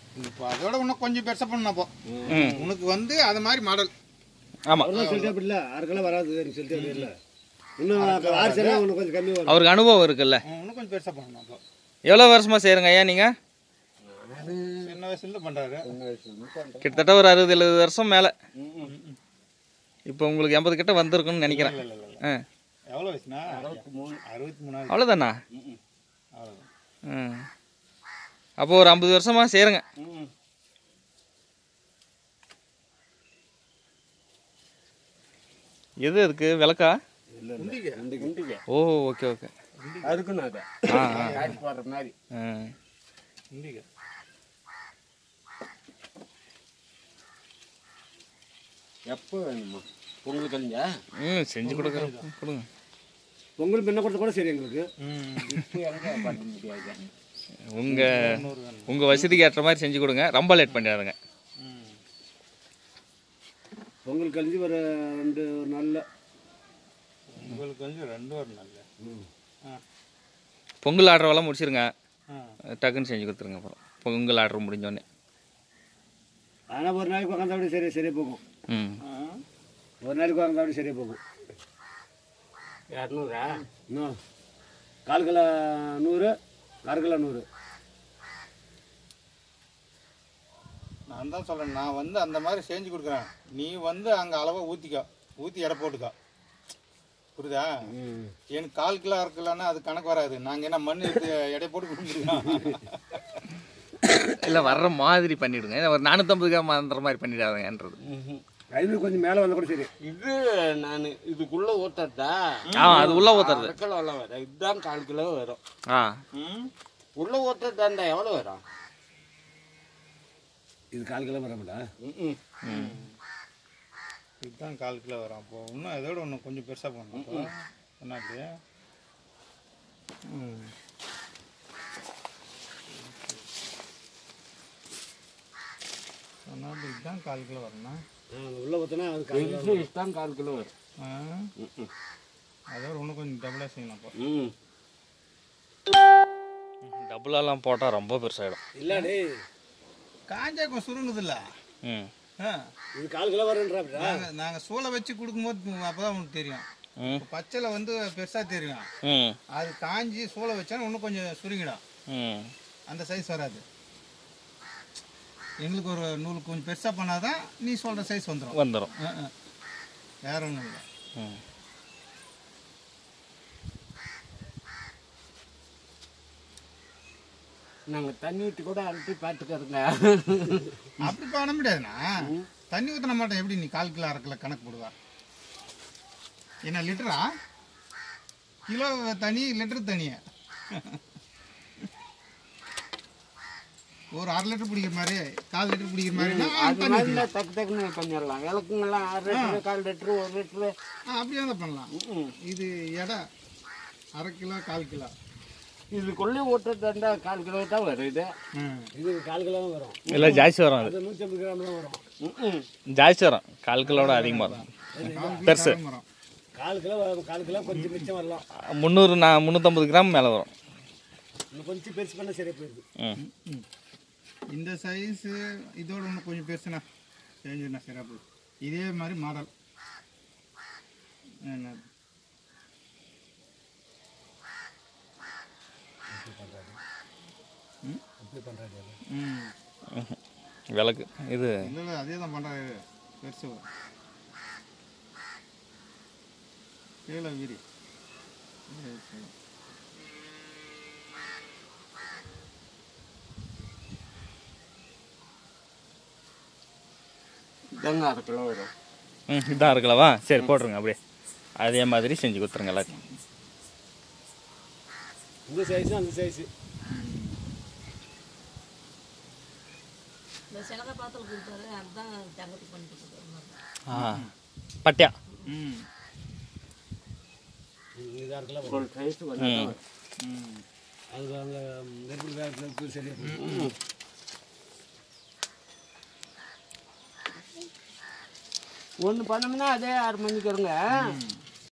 இப்போ அதோட இன்னும் கொஞ்சம் பெருசாக பண்ணணும் அப்போ ம் உனக்கு வந்து அது மாதிரி மாடல் ஆமாம் அவர்தான் சொல்லிட்டே அப்படி இல்லை ஆறு கிலோ வராது நீ சொல்லிட்டே இல்லை இன்னும் ஆறு சரியா இன்னும் கொஞ்சம் கம்மி வரும் அவருக்கு அனுபவம் இருக்குல்ல இன்னும் கொஞ்சம் பெருசாக பண்ணணும் அப்போ எவ்வளோ வருஷமாக செய்கிறங்க ஐயா நீங்கள் சின்ன வயசுல பண்ணுறாரு கிட்டத்தட்ட ஒரு அறுபது எழுபது வருஷம் மேலே இப்போ உங்களுக்கு எண்பது கிட்ட வந்திருக்குன்னு நினைக்கிறேன் ஆ எவ்வளோ வயசுனா அறுபத்தி மூணு அறுபத்தி மூணாவது அவ்வளோதானா அவ்வளோதான் ம் அப்போ ஒரு ஐம்பது வருஷமாக செய்கிறேங்க எது அதுக்கு விளக்கா உண்டிகை ஓ ஓகே ஓகே அதுக்குன்னு அதை ஆ ஆ காய்ச்சி போடுற மாதிரி ஆ. உண்டிகை எப்போ வேணுமா பொங்கல் கழிஞ்சா ம் செஞ்சு கொடுக்க கொடுங்க பொங்கல் பின்ன கொடுத்த கூட சரி எங்களுக்கு ம் இப்போ எங்கே பண்ண முடியாது உங்கள் உங்கள் வசதிக்கு ஏற்ற மாதிரி செஞ்சு கொடுங்க ரொம்ப லேட் பண்ணிடாதுங்க ம் பொங்கல் கழிஞ்சு ஒரு ரெண்டு ஒரு நாளில் உங்களுக்கு வந்து ரெண்டு ஒரு நல்ல ஆ பொங்கல் ஆர்டரெல்லாம் முடிச்சிருங்க ஆ டக்குன்னு செஞ்சு கொடுத்துருங்க அப்புறம் பொங்கல் ஆர்டர் முடிஞ்சோடனே ஆனால் ஒரு நாளைக்கு உட்காந்தா அப்படி சரியா சரியாக போகும் ம் ஆ ஒரு நாளைக்கு உட்காந்தா அப்படி சரியாக போகும் இரநூறா இன்னும் கால் கிலோ நூறு அரை கிலோ நூறு நான் தான் சொல்றேன் நான் வந்து அந்த மாதிரி செஞ்சு கொடுக்குறேன் நீ வந்து அங்கே அளவாக ஊற்றிக்கோ ஊற்றி எடை போட்டுக்கோ புரியுதா எனக்கு கால் கிலோ அரை கிலோன்னா அது கணக்கு வராது நாங்கள் என்ன மண் எடுத்து எடை போட்டு கொடுத்துருக்கோம் இல்லை வர்ற மாதிரி பண்ணிவிடுங்க ஏன்னா ஒரு நானூற்றம்பது கிராம் அந்த மாதிரி பண்ணிடாதங்கன்றது ஐநூறு கொஞ்சம் மேலே வந்தால் கூட சரி இது நான் இதுக்குள்ள ஊத்தட்டா ஆ அது உள்ளே ஊற்றுறது அரை கிலோ எல்லாம் வரும் இதுதான் கால் கிலோ வரும் ஆ ம் உள்ள ஊத்தட்டாண்டா எவ்வளோ வரும் இது கால் கிலோ வர மாட்டா ம்ம். இதுதான் கால் கிலோ வரும் அப்போ இன்னும் இதோட இன்னும் கொஞ்சம் பெருசாக பண்ணணும் அப்போ என்ன அப்படியே ம் சொன்னா இதுதான் கால் கிலோ வரணும் உள்ளே ஊற்றினா அது கால் கிலோ இது இதுதான் கால் கிலோ வரும் ஆ அதோட இன்னும் கொஞ்சம் டபுளாக செய்யணும் அப்போ ம் டபுளாலாம் போட்டால் ரொம்ப பெருசாகிடும் இல்லாடி காஞ்சா கொஞ்சம் சுருங்குதில்ல ம் ஆ இது கால் கிலோ வரும்ன்றா நாங்கள் நாங்கள் சூளை வச்சு கொடுக்கும்போது அப்போ தான் உனக்கு தெரியும் ம் இப்போ பச்சையில் வந்து பெருசாக தெரியும் ம் அது காஞ்சி சூளை வச்சா இன்னும் கொஞ்சம் சுருங்கிடும் ம் அந்த சைஸ் வராது எங்களுக்கு ஒரு நூல் கொஞ்சம் பெருசாக பண்ணாதான் நீ சொல்கிற சைஸ் வந்துடும் வந்துடும் வேற ஒன்றும் இல்லை ம் நாங்கள் தண்ணி ஊற்றி கூட அழுத்தி பார்த்துக்கிறோங்க அப்படி பண்ண முடியாதுண்ணா தண்ணி ஊற்றின மாட்டேன் எப்படி நீ கால் கிலோ அரை கிலோ கணக்கு போடுவா என்ன லிட்டரா கிலோ தனி லிட்டர் தனியா ஒரு அரை லிட்டர் பிடிக்கிற மாதிரி கால் லிட்டர் பிடிக்கிற மாதிரினா அது தண்ணி மாதிரி ஊத்திக்கலாம். டக்கு டக்குன்னு பண்ணிடலாம் விளக்குங்கெல்லாம் அரை லிட்டரு கால் லிட்டரு ஒரு லிட்டரு ஆ, அப்படியே தான் பண்ணலாம் ம். இது எடை அரை கிலோ கால் கிலோ இதுக்குள்ளே ஊற்றட்டாண்டா கால் கிலோ தான் வரும் இது ம் இது கால் கிலோ தான் வரும் இல்லை ஜாஸ்தி வரும் அது அது நூற்றி ஐம்பது கிராம் தான் வரும் ம்ம். ஜாஸ்தி வரும் கால் கிலோட அதிகமாக வரும் பெருசு மரம் கால் கிலோ வரும். கால் கிலோ கொஞ்சம் மிச்சம் வரலாம் முந்நூறு நான் முந்நூற்றம்பது கிராம் மேலே வரும் இன்னும் கொஞ்சம் பெருசு பண்ணால் சரியாக போயிடுது ம் இந்த சைஸு இதோட இன்னும் கொஞ்சம் பெருசுண்ணா செஞ்சுண்ணா சிறப்பு இதே மாதிரி மாடல் என்ன ம் விளக்கு இது இல்லை இல்லை அதே தான் பண்ணுறாரு பெருசு வரும். கீழே வீரி சரி, சரி. இதாங்க அரை கிலோ வரும் ம் இதான் இருக்கலவா சரி போட்டுருங்க அப்படியே அதே மாதிரி செஞ்சு கொடுத்துருங்க எல்லாத்தையும் இந்த சைஸு அந்த சைஸு இந்த சிலக பாத்திரம் கொடுத்தாரு அதுதான் தங்கத்துக்கு பண்ணி கொடுத்தாரு ஆ பட்டியா ம் இது அரை கிலோ ஒரு சைஸ் வந்து ம் ம் அது அங்கே நெருப்பு வேறு சரியாக போயிடுது ஒன்று பண்ணோம்னா அதே ஆறு மணிக்கு வருங்க